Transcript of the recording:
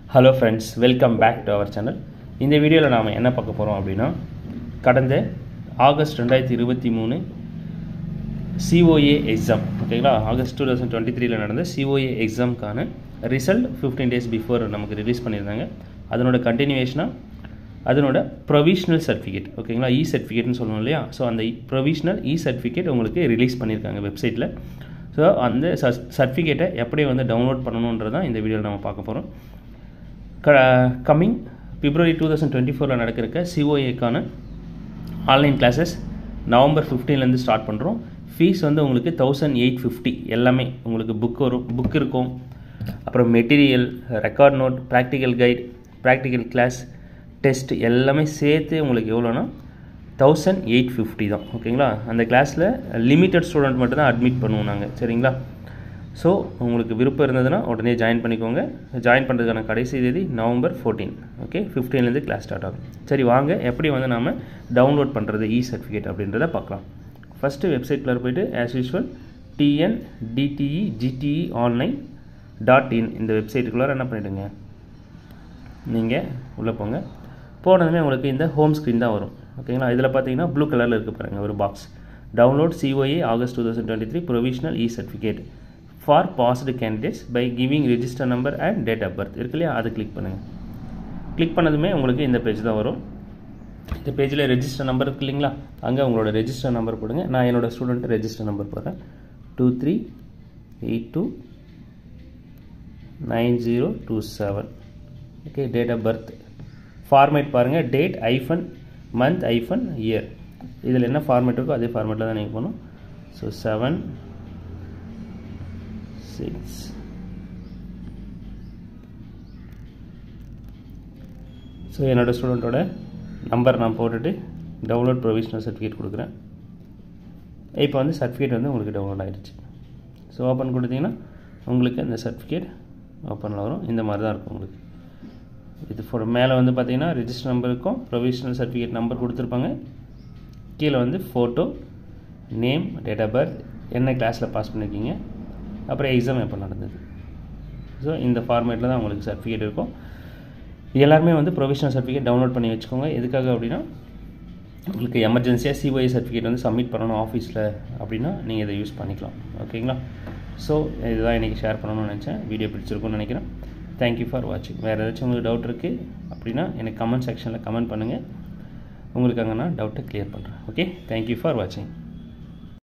hello friends welcome back to our channel இந்த வீடியோவில் நாம் என்ன பார்க்க போகிறோம் அப்படின்னா கடந்த ஆகஸ்ட் ரெண்டாயிரத்தி இருபத்தி மூணு சிஓஏ எக்ஸாம் ஓகேங்களா ஆகஸ்ட் டூ தௌசண்ட் டுவெண்ட்டி த்ரீல நடந்த சிஓஏ எக்ஸாம்க்கான ரிசல்ட் ஃபிஃப்டீன் டேஸ் பிஃபோர் நமக்கு ரிலீஸ் பண்ணியிருந்தாங்க அதனோட கண்டினியூவேஷனாக அதனோட ப்ரொவிஷ்னல் சர்டிஃபிகேட் ஓகேங்களா இ சர்டிஃபிகேட்னு சொல்லணும் இல்லையா ஸோ அந்த ப்ரொவிஷ்னல் இ சர்டிஃபிகேட் உங்களுக்கு ரிலீஸ் பண்ணியிருக்காங்க வெப்சைட்டில் ஸோ அந்த சர்டிஃபிகேட்டை எப்படி வந்து டவுன்லோட் பண்ணணுன்றதான் இந்த வீடியோவில் நம்ம பார்க்க போகிறோம் க coming February two thousand twenty ஃபோரில் நடக்கிறக்க சிஓஏக்கான ஆன்லைன் கிளாஸஸ் நவம்பர் ஃபிஃப்டீன்லேருந்து ஸ்டார்ட் பண்ணுறோம் ஃபீஸ் வந்து உங்களுக்கு தௌசண்ட் எயிட் ஃபிஃப்டி எல்லாமே உங்களுக்கு புக் வரும் புக் இருக்கும் அப்புறம் material record note practical guide practical class test எல்லாமே சேர்த்து உங்களுக்கு எவ்வளோனா தௌசண்ட் எயிட் ஃபிஃப்டி தான் ஓகேங்களா அந்த கிளாஸில் லிமிட்டட் ஸ்டூடெண்ட் மட்டும் தான் அட்மிட் பண்ணுவோம் நாங்கள் சரிங்களா ஸோ உங்களுக்கு விருப்பம் இருந்ததுன்னா உடனே ஜாயின் பண்ணிக்கோங்க ஜாயின் பண்ணுறதுக்கான கடைசி தேதி நவம்பர் ஃபோர்டீன் ஓகே ஃபிஃப்டீன்லேருந்து கிளாஸ் ஸ்டார்ட் ஆகும் சரி வாங்க எப்படி வந்து நாம் டவுன்லோட் பண்ணுறது இ சர்டிஃபிகேட் அப்படின்றத பார்க்கலாம் ஃபஸ்ட்டு வெப்சைட்டில் போய்ட்டு as usual TN DTE GDE online dot in இந்த வெப்சைட்டுக்குள்ளார என்ன பண்ணிவிடுங்க நீங்கள் உள்ளே போங்க போனதுமே உங்களுக்கு இந்த ஹோம் ஸ்க்ரீன் தான் வரும் ஓகேங்களா இதில் பார்த்தீங்கன்னா ப்ளூ கலரில் இருக்குது பாருங்கள் ஒரு box download COA August two thousand twenty three provisional e certificate for passed candidates by giving register number and date of birth இருக்கு இல்லையா அதை கிளிக் பண்ணுங்கள் கிளிக் பண்ணதுமே உங்களுக்கு இந்த பேஜ் தான் வரும் இந்த பேஜில் ரெஜிஸ்டர் நம்பர் இருக்கு இல்லைங்களா அங்கே உங்களோட ரெஜிஸ்டர் நம்பர் போடுங்க நான் என்னோடய ஸ்டூடெண்ட்டு ரெஜிஸ்டர் நம்பர் போடுறேன் two three eight two nine zero two seven okay date of birth format பாருங்கள் date hyphen month hyphen year இதில் என்ன ஃபார்மேட் இருக்கோ அதே ஃபார்மேட்டில் தான் நீங்கள் போகணும் ஸோ செவன் சிக்ஸ் ஸோ என்னோடய ஸ்டூடெண்ட்டோட நம்பர் நான் போட்டுட்டு டவுன்லோட் ப்ரொவிஷனல் சர்டிஃபிகேட் கொடுக்குறேன் இப்போ வந்து சர்டிஃபிகேட் வந்து உங்களுக்கு டவுன்லோட் ஆகிடுச்சு ஸோ ஓப்பன் கொடுத்தீங்கன்னா உங்களுக்கு அந்த சர்டிஃபிகேட் ஓப்பனில் வரும் இந்த மாதிரி தான் இருக்கும் உங்களுக்கு இது ஃபோர் மேலே வந்து பார்த்தீங்கன்னா ரிஜிஸ்டர் நம்பர் இருக்கும் ப்ரொவிஷனல் சர்டிஃபிகேட் நம்பர் கொடுத்துருப்பாங்க கீழே வந்து photo name date of birth என்ன கிளாஸில் பாஸ் பண்ணியிருக்கீங்க அப்புறம் எக்ஸாம் எப்போ நடந்தது ஸோ இந்த ஃபார்மேட்டில் தான் உங்களுக்கு சர்டிஃபிகேட் இருக்கும் எல்லாருமே வந்து ப்ரொவிஷனல் சர்டிஃபிகேட் டவுன்லோட் பண்ணி வச்சுக்கோங்க எதுக்காக அப்படின்னா உங்களுக்கு எமர்ஜென்சியாக சிஒஐ சர்டிஃபிகேட் வந்து சப்மிட் பண்ணணும் ஆஃபீஸில் அப்படின்னா நீங்கள் இதை யூஸ் பண்ணிக்கலாம் ஓகேங்களா ஸோ இதுதான் இன்றைக்கி ஷேர் பண்ணணும்னு நினச்சேன் வீடியோ பிடிச்சிருக்கும்னு நினைக்கிறேன் தேங்க்யூ ஃபார் வாட்சிங் வேறு ஏதாச்சும் உங்களுக்கு டவுட் இருக்குது அப்படின்னா எனக்கு கமெண்ட் செக்ஷனில் கமெண்ட் பண்ணுங்கள் உங்களுக்கு அங்கே நான் டவுட்டை க்ளியர் பண்ணுறேன் ஓகே தேங்க்யூ ஃபார் வாட்சிங்